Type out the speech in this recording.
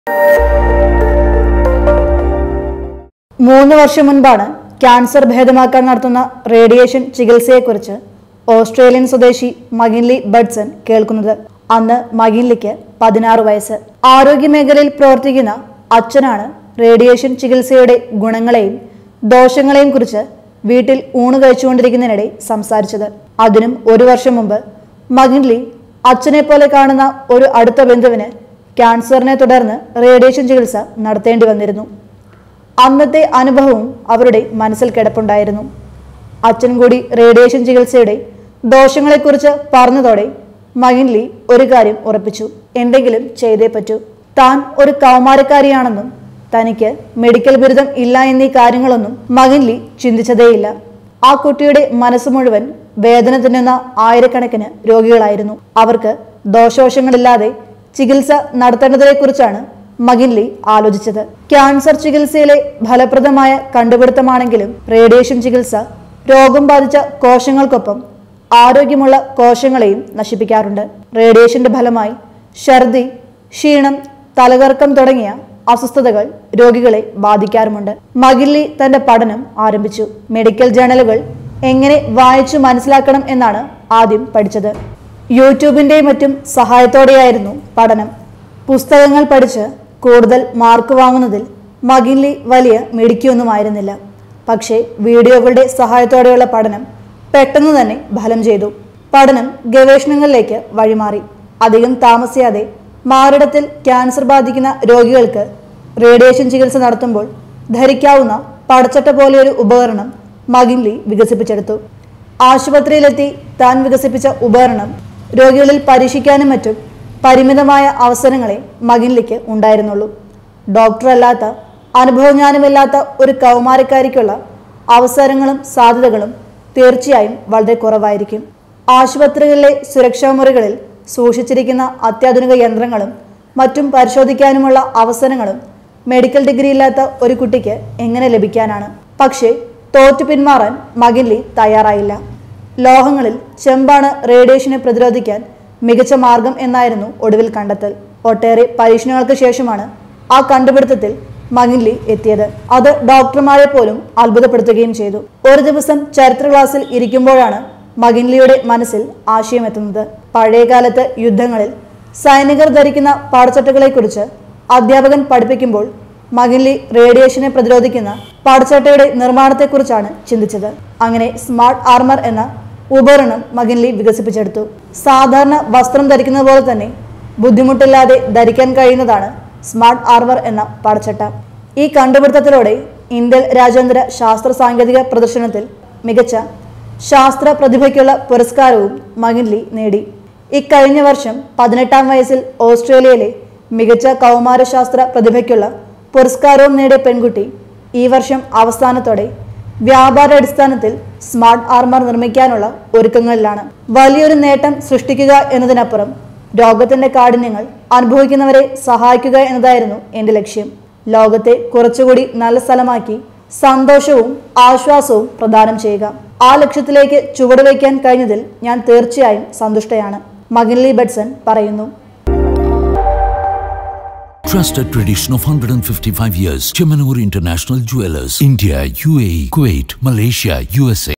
മൂന്ന് വർഷം മുൻപാണ് ക്യാൻസർ ഭേദമാക്കാൻ നടത്തുന്ന റേഡിയേഷൻ ചികിത്സയെക്കുറിച്ച് ഓസ്ട്രേലിയൻ സ്വദേശി മകിൻലി ബഡ്സൺ കേൾക്കുന്നത് അന്ന് മകിൻലിക്ക് പതിനാറ് വയസ്സ് ആരോഗ്യമേഖലയിൽ പ്രവർത്തിക്കുന്ന അച്ഛനാണ് റേഡിയേഷൻ ചികിത്സയുടെ ഗുണങ്ങളെയും ദോഷങ്ങളെയും കുറിച്ച് വീട്ടിൽ ഊണ് കഴിച്ചുകൊണ്ടിരിക്കുന്നതിനിടെ സംസാരിച്ചത് അതിനും ഒരു വർഷം മുമ്പ് മകിൻലി അച്ഛനെ പോലെ കാണുന്ന ഒരു അടുത്ത ബന്ധുവിന് ക്യാൻസറിനെ തുടർന്ന് റേഡിയേഷൻ ചികിത്സ നടത്തേണ്ടി വന്നിരുന്നു അന്നത്തെ അനുഭവവും അവരുടെ മനസ്സിൽ കിടപ്പുണ്ടായിരുന്നു അച്ഛൻ കൂടി റേഡിയേഷൻ ചികിത്സയുടെ ദോഷങ്ങളെക്കുറിച്ച് പറഞ്ഞതോടെ മകിൻലി ഒരു കാര്യം ഉറപ്പിച്ചു എന്തെങ്കിലും ചെയ്തേ പറ്റൂ താൻ ഒരു കൗമാരക്കാരിയാണെന്നും തനിക്ക് മെഡിക്കൽ ബിരുദം ഇല്ല എന്നീ കാര്യങ്ങളൊന്നും മകിൻലി ചിന്തിച്ചതേയില്ല ആ കുട്ടിയുടെ മനസ്സ് മുഴുവൻ വേദന തിന്നുന്ന ആയിരക്കണക്കിന് രോഗികളായിരുന്നു അവർക്ക് ദോഷവശങ്ങളില്ലാതെ ചികിത്സ നടത്തേണ്ടതിനെക്കുറിച്ചാണ് മകിൻലി ആലോചിച്ചത് ക്യാൻസർ ചികിത്സയിലെ ഫലപ്രദമായ കണ്ടുപിടുത്തമാണെങ്കിലും റേഡിയേഷൻ ചികിത്സ രോഗം ബാധിച്ച കോശങ്ങൾക്കൊപ്പം ആരോഗ്യമുള്ള കോശങ്ങളെയും നശിപ്പിക്കാറുണ്ട് റേഡിയേഷന്റെ ഫലമായി ഛർദി ക്ഷീണം തലകറക്കം തുടങ്ങിയ അസ്വസ്ഥതകൾ രോഗികളെ ബാധിക്കാറുമുണ്ട് മകില്ലി തന്റെ പഠനം ആരംഭിച്ചു മെഡിക്കൽ ജേണലുകൾ എങ്ങനെ വായിച്ചു മനസ്സിലാക്കണം എന്നാണ് ആദ്യം പഠിച്ചത് യൂട്യൂബിന്റെയും മറ്റും സഹായത്തോടെയായിരുന്നു പഠനം പുസ്തകങ്ങൾ പഠിച്ച് കൂടുതൽ മാർക്ക് വാങ്ങുന്നതിൽ മകിൻലി വലിയ മിടുക്കിയൊന്നുമായിരുന്നില്ല പക്ഷേ വീഡിയോകളുടെ സഹായത്തോടെയുള്ള പഠനം പെട്ടെന്ന് തന്നെ ഫലം ചെയ്തു പഠനം ഗവേഷണങ്ങളിലേക്ക് വഴിമാറി അധികം താമസിയാതെ മാറിടത്തിൽ ക്യാൻസർ ബാധിക്കുന്ന രോഗികൾക്ക് റേഡിയേഷൻ ചികിത്സ നടത്തുമ്പോൾ ധരിക്കാവുന്ന പടച്ചട്ട പോലെയൊരു ഉപകരണം മകിൻലി വികസിപ്പിച്ചെടുത്തു ആശുപത്രിയിലെത്തി താൻ വികസിപ്പിച്ച ഉപകരണം രോഗികളിൽ പരീക്ഷിക്കാനും മറ്റും പരിമിതമായ അവസരങ്ങളെ മകിൻലിക്ക് ഉണ്ടായിരുന്നുള്ളൂ ഡോക്ടറല്ലാത്ത അനുഭവജ്ഞാനമില്ലാത്ത ഒരു കൗമാരക്കാരിക്കുള്ള അവസരങ്ങളും സാധ്യതകളും തീർച്ചയായും വളരെ കുറവായിരിക്കും ആശുപത്രികളിലെ സുരക്ഷാ മുറികളിൽ സൂക്ഷിച്ചിരിക്കുന്ന അത്യാധുനിക യന്ത്രങ്ങളും മറ്റും പരിശോധിക്കാനുമുള്ള അവസരങ്ങളും മെഡിക്കൽ ഡിഗ്രി ഇല്ലാത്ത ഒരു കുട്ടിക്ക് എങ്ങനെ ലഭിക്കാനാണ് പക്ഷേ തോറ്റു പിന്മാറാൻ മകിൻലി തയ്യാറായില്ല ലോഹങ്ങളിൽ ചെമ്പാണ് റേഡിയേഷനെ പ്രതിരോധിക്കാൻ മികച്ച മാർഗം എന്നായിരുന്നു ഒടുവിൽ കണ്ടെത്തൽ ഒട്ടേറെ പരീക്ഷണങ്ങൾക്ക് ശേഷമാണ് ആ കണ്ടുപിടുത്തത്തിൽ മകിൻലി എത്തിയത് അത് ഡോക്ടർമാരെ പോലും അത്ഭുതപ്പെടുത്തുകയും ചെയ്തു ഒരു ദിവസം ചരിത്ര ക്ലാസ്സിൽ ഇരിക്കുമ്പോഴാണ് മകിൻലിയുടെ മനസ്സിൽ ആശയമെത്തുന്നത് പഴയകാലത്ത് യുദ്ധങ്ങളിൽ സൈനികർ ധരിക്കുന്ന പാടച്ചട്ടകളെക്കുറിച്ച് അധ്യാപകൻ പഠിപ്പിക്കുമ്പോൾ മകിൻലി റേഡിയേഷനെ പ്രതിരോധിക്കുന്ന പാടച്ചട്ടയുടെ നിർമ്മാണത്തെക്കുറിച്ചാണ് ചിന്തിച്ചത് അങ്ങനെ സ്മാർട്ട് ആർമർ എന്ന ഉപകരണം മകിൻലി വികസിപ്പിച്ചെടുത്തു സാധാരണ വസ്ത്രം ധരിക്കുന്നത് പോലെ തന്നെ ബുദ്ധിമുട്ടില്ലാതെ ധരിക്കാൻ കഴിയുന്നതാണ് സ്മാർട്ട് ആർമർ എന്ന പാടച്ചട്ട ഈ കണ്ടുപിടുത്തത്തിലൂടെ ഇന്ത്യൻ രാജ്യാന്തര ശാസ്ത്ര സാങ്കേതിക പ്രദർശനത്തിൽ മികച്ച ശാസ്ത്ര പ്രതിഭയ്ക്കുള്ള പുരസ്കാരവും മകിൻലി നേടി ഇക്കഴിഞ്ഞ വർഷം പതിനെട്ടാം വയസ്സിൽ ഓസ്ട്രേലിയയിലെ മികച്ച കൗമാരശാസ്ത്ര പ്രതിഭയ്ക്കുള്ള പുരസ്കാരവും നേടിയ പെൺകുട്ടി ഈ വർഷം അവസാനത്തോടെ വ്യാപാരാടിസ്ഥാനത്തിൽ സ്മാർട്ട് ആർമർ നിർമ്മിക്കാനുള്ള ഒരുക്കങ്ങളിലാണ് വലിയൊരു നേട്ടം സൃഷ്ടിക്കുക എന്നതിനപ്പുറം രോഗത്തിന്റെ കാഠിന്യങ്ങൾ അനുഭവിക്കുന്നവരെ സഹായിക്കുക എന്നതായിരുന്നു എൻ്റെ ലക്ഷ്യം ലോകത്തെ കുറച്ചുകൂടി നല്ല സ്ഥലമാക്കി സന്തോഷവും ആശ്വാസവും പ്രദാനം ചെയ്യുക ആ ലക്ഷ്യത്തിലേക്ക് ചുവടുവയ്ക്കാൻ കഴിഞ്ഞതിൽ ഞാൻ തീർച്ചയായും സന്തുഷ്ടയാണ് മകിൻലി ബഡ്സൺ പറയുന്നു Trusted tradition of 155 years. Chemanur International Jewelers. India, UAE, Kuwait, Malaysia, USA.